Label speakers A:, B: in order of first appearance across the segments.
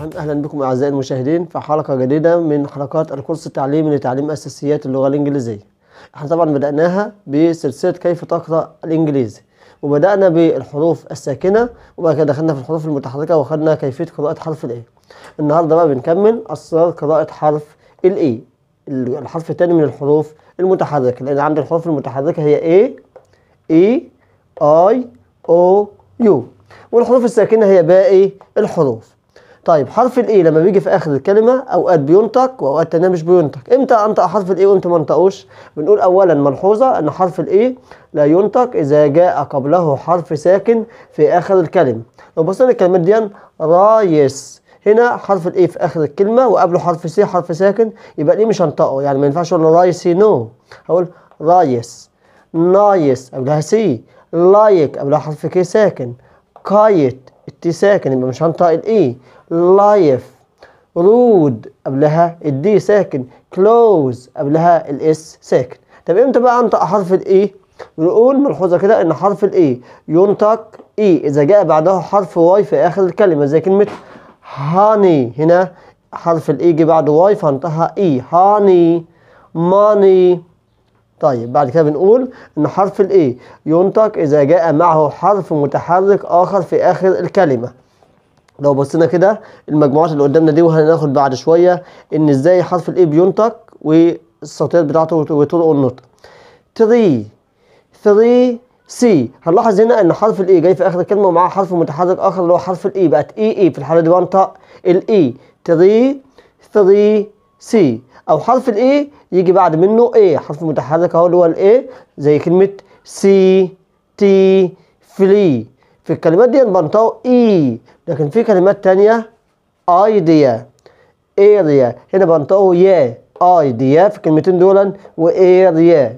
A: الرحيم اهلا بكم اعزائي المشاهدين في حلقه جديده من حلقات الكورس التعليمي لتعليم اساسيات اللغه الانجليزيه احنا طبعا بداناها بسلسله كيف تقرا الانجليزي وبدانا بالحروف الساكنه وبعد كده دخلنا في الحروف المتحركه واخدنا كيفيه قراءه حرف الاي النهارده بقى بنكمل اسرار قراءه حرف الاي الحرف الثاني من الحروف المتحركه لان عند الحروف المتحركه هي اي اي اي او يو والحروف الساكنه هي باقي الحروف طيب حرف الاي لما بيجي في اخر الكلمه اوقات بينطق واوقات تانية مش بينطق امتى انطق حرف الاي وامتى ما انطقوش بنقول اولا ملحوظه ان حرف الاي لا ينطق اذا جاء قبله حرف ساكن في اخر الكلمه لو بصينا الكلمات دي رايس هنا حرف الاي في اخر الكلمه وقبله حرف سي حرف ساكن يبقى الاي مش هنطقه يعني ما ينفعش اقول رايسي نو هقول رايس نايس قبلها سي لايك قبلها حرف كي ساكن كايت التي ساكن يبقى مش هنطق الاي لايف رود قبلها الدي ساكن كلوز قبلها الاس ساكن طب امتى بقى انطق حرف الاي نقول ملحوظه كده ان حرف الاي ينطق اي اذا جاء بعده حرف واي في اخر الكلمه زي كلمه هاني هنا حرف الاي جه بعده واي فانطقها اي هاني ماني طيب بعد كده بنقول ان حرف الاي ينطق اذا جاء معه حرف متحرك اخر في اخر الكلمه لو بصينا كده المجموعات اللي قدامنا دي وهناخد بعد شويه ان ازاي حرف الاي بينطق والصوتيات بتاعته وطرق النطق 3 3 سي هنلاحظ هنا ان حرف الاي جاي في اخر الكلمه ومعاه حرف متحرك اخر اللي هو حرف الاي بقت اي اي في الحاله دي بنطق الاي 3 3 سي او حرف الاي يجي بعد منه ايه حرف متحرك اهو اللي هو الايه زي كلمه سي تي فلي في الكلمات دي بنطقه اي لكن في كلمات تانية ايديا اريا هنا بنطقه يا ايديا في الكلمتين دول واريا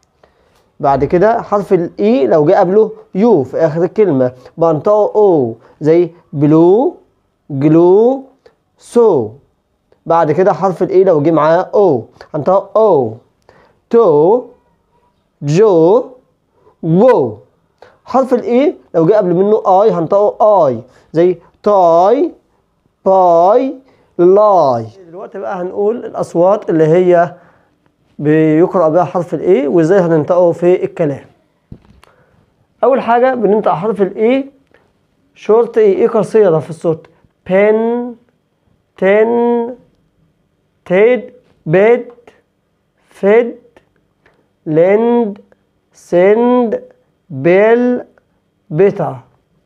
A: بعد كده حرف الاي لو جه قبله يو في اخر الكلمه بنطقه او زي بلو جلو سو بعد كده حرف الاي لو جه معاه او هنطقه او تو جو وو حرف الاي لو جه قبل منه اي هنطقه اي زي تاي باي لاي دلوقتي بقى هنقول الاصوات اللي هي بيقرا بها حرف الاي وازاي هننطقه في الكلام اول حاجه بننطق حرف الاي شورت اي اي قصيره في الصوت بن تن تيد بيد فيد لند سند بيل بيتا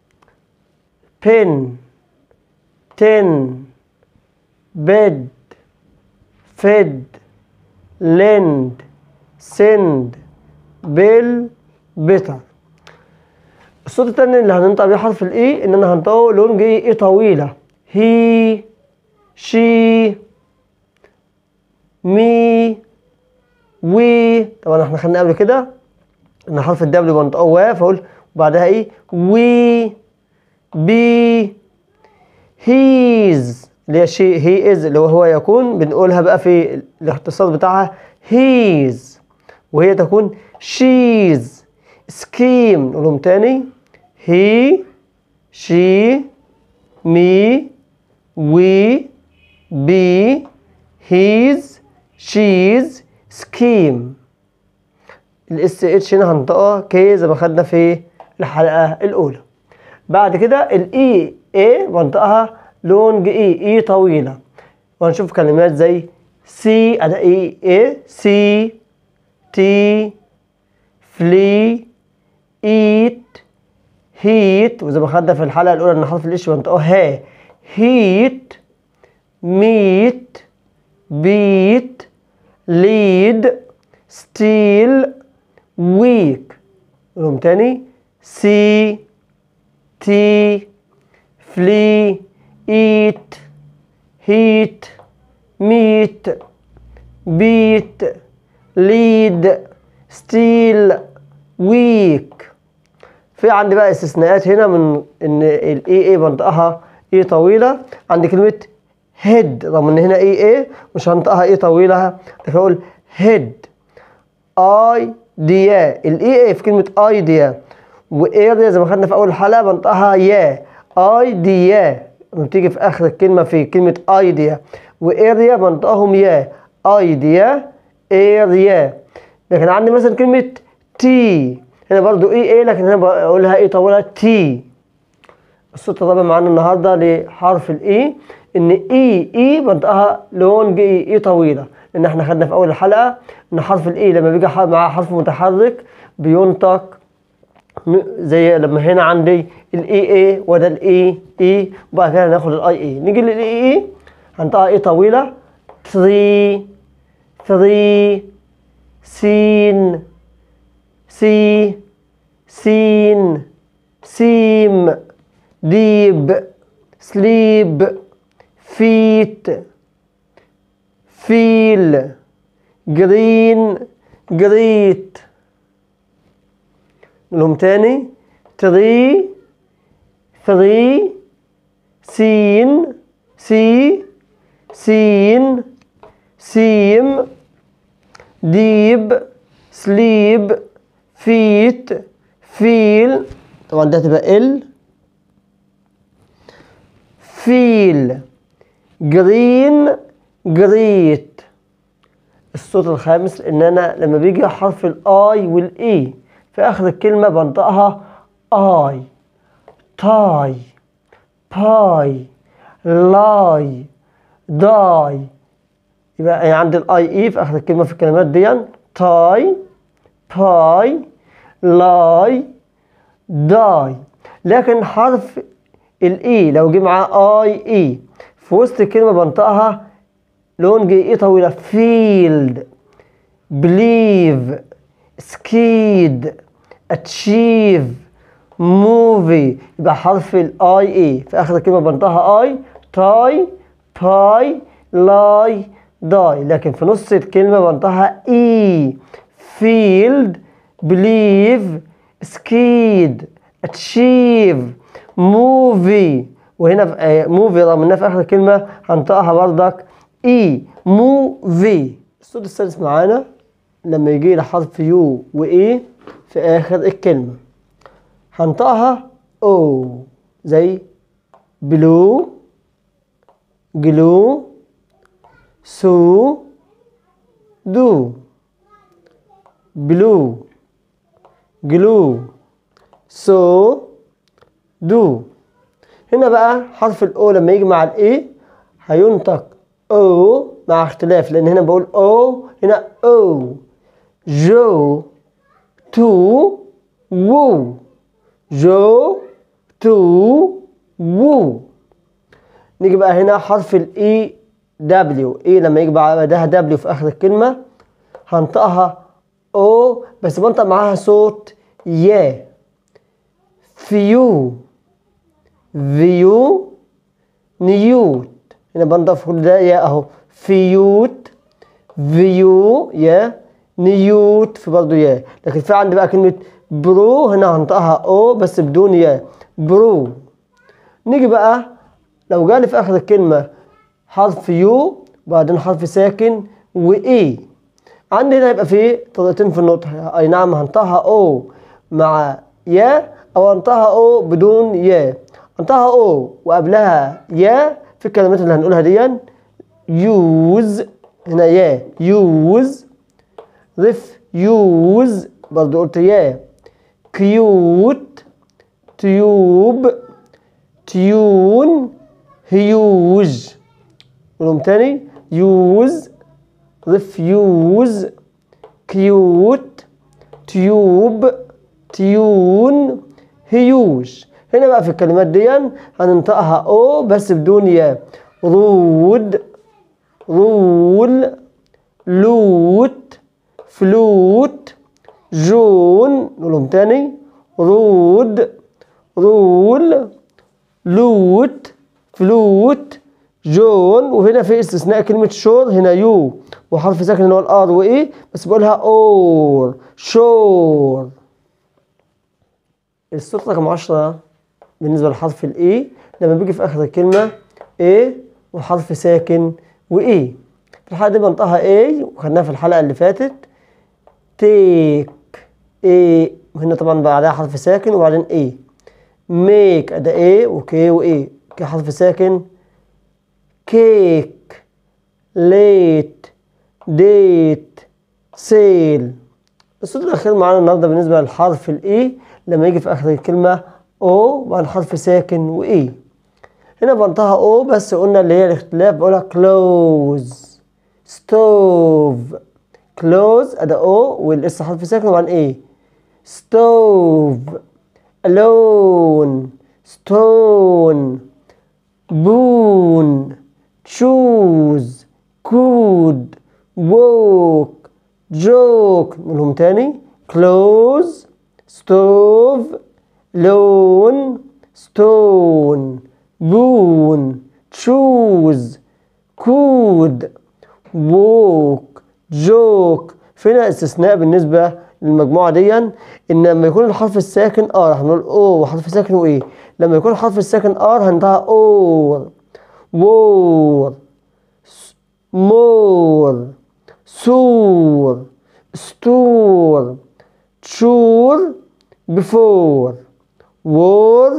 A: بن تن بيد فيد لند سند بيل بيتا الصوت التاني اللي هننطق بيه حرف الاي ان انا هنطقه لونج اي اي طويله هي شي مي وي طبعا احنا خدنا قبل كده ان حرف الدبليو بنطقه وا فاقول وبعدها ايه وي بي هيز اللي هي شي هي از اللي هو هو يكون بنقولها بقى في الاختصار بتاعها هيز وهي تكون شيز سكيم نقولهم تاني هي شي مي وي بي هيز شيز سكيم الاس اتش هنا هنطقها كي زي ما خدنا في الحلقه الاولى بعد كده الاي اي بنطقها لونج اي اي طويله وهنشوف كلمات زي سي انا اي اي سي تي فلي ايت هيت وزي ما خدنا في الحلقه الاولى ان حرف الاتش بنطقه ها هيت ميت بيت ليد ستيل ويك نقولهم تاني سي تي فلي ايت هيت ميت بيت ليد ستيل ويك في عندي بقى استثناءات هنا من ان الاي اي بنطقها اي طويله عندي كلمه هيد رغم ان هنا اي اي مش هنطقها اي طويله لكن اقول هيد اي ديا الاي اي في كلمه ايديا واريا زي ما خدنا في اول حلقه بنطقها يا ايديا لما بتيجي في اخر الكلمه في كلمه ايديا واريا بنطقهم يا ايديا اريا لكن عندي مثلا كلمه تي هنا برضو اي ايه لكن هنا بقولها ايه طولها تي الصوت الرابع معانا النهارده لحرف الاي ان اي اي بنطقها لونج اي اي طويله لان احنا خدنا في اول الحلقه ان حرف الاي لما بيجي حرف معاه حرف متحرك بينطق م- زي لما هنا عندي الاي اي وده الاي اي وبعد كده ناخد الاي اي نيجي للاي اي هنطقها اي طويله 3 3 سين سي سين سيم ديب سليب فيت فيل جرين جريت نقولهم تاني تري ثري سين سي سين سيم ديب سليب فيت فيل طبعا ده هتبقى ال فيل جرين جريت الصوت الخامس ان انا لما بيجي حرف الاي والاي في اخر الكلمه بنطقها اي تاي باي لاي داي يبقى يعني عندي الاي اي في اخر الكلمه في الكلمات دي تاي باي لاي داي لكن حرف الاي لو جه معاه اي اي في وسط الكلمه بنطقها لونج اي طويله فيلد بليف سكيد اتشيف موفي يبقى حرف الاي اي في اخر الكلمه بنطقها اي تاي باي لاي داي لكن في نص الكلمه بنطقها اي فيلد بليف سكيد اتشيف موفي وهنا موفي رغم انها في اخر الكلمه هنطقها بردك اي موفي الصوت السادس معانا لما يجي لي حرف يو واي في اخر الكلمه هنطقها او زي بلو جلو سو دو بلو جلو سو دو هنا بقى حرف الاو لما يجي مع الاي هينطق او مع اختلاف لان هنا بقول او هنا او جو تو وو جو تو وو نيجي بقى هنا حرف الاي دبليو اي لما يجي بعدها دبليو في اخر الكلمه هنطقها او بس بنطق معاها صوت يا فيو فيو نيوت هنا بنضف كل ده يا اهو فيوت فيو يا نيوت في برضه يا لكن في عندي بقى كلمة برو هنا هنطقها او بس بدون يا برو نيجي بقى لو جالي في اخر الكلمة حرف يو وبعدين حرف ساكن واي عندي هنا يبقى في طريقتين في النطق اي نعم هنطقها او مع يا او هنطقها او بدون يا هنطقها او وقبلها يا في الكلمات اللي هنقولها دي يوز هنا يا يوز رف يوز برضو قلت يا كيوت تيوب تيون هيوج نقولهم تاني يوز رفيوز كيوت تيوب تيون هيوج هنا بقى في الكلمات دي هننطقها او بس بدون يا رود رول لوت فلوت جون نقولهم تاني رود رول لوت فلوت جون وهنا في استثناء كلمة شور هنا يو وحرف ساكن اللي هو الار وايه بس بقولها اور شور الصوت رقم 10 بالنسبة لحرف الاي لما بيجي في اخر الكلمة a وحرف ساكن واي في الحلقة دي بنطقها a وخدناها في الحلقة اللي فاتت تيك a وهنا طبعا بعدها حرف ساكن وبعدين a make ده a وك و a كحرف ساكن كيك ليت ديت سيل الصوت الأخير معانا النهاردة بالنسبة للحرف الإي لما يجي في آخر الكلمة أو بعد حرف ساكن وإي هنا بنطقها أو بس قلنا اللي هي الاختلاف بقولها كلوز ستوف كلوز أدا أو والإس حرف ساكن وبعدين إيه ستوف alone stone boon choose could walk joke منهم تاني close stove loan stone boon choose could walk joke فينا استثناء بالنسبة للمجموعة دي ان لما يكون الحرف الساكن ار هنقول او وحرف ساكن وايه لما يكون الحرف الساكن ار هنطقها اور وور مور سور ستور شور بفور وور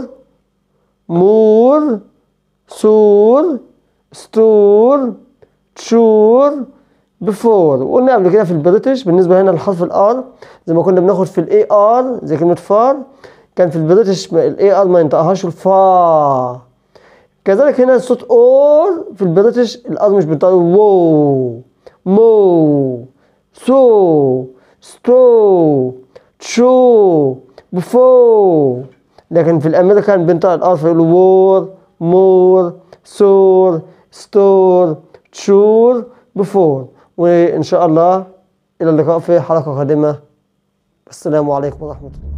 A: مور سور ستور شور بفور وقلنا قبل كده في البريتش بالنسبه هنا لحرف الار زي ما كنا بناخد في الاي ار زي كلمه فار كان في البريتش الاي ار ما ينطقهاش الفا كذلك هنا الصوت اور في البريتش الار مش بينطق وو مو سو ستو تشو بفو لكن في الامريكان بينطق الار فيقولوا وور مور سور ستور تشور بفور وإن شاء الله إلى اللقاء في حلقة قادمة السلام عليكم ورحمة الله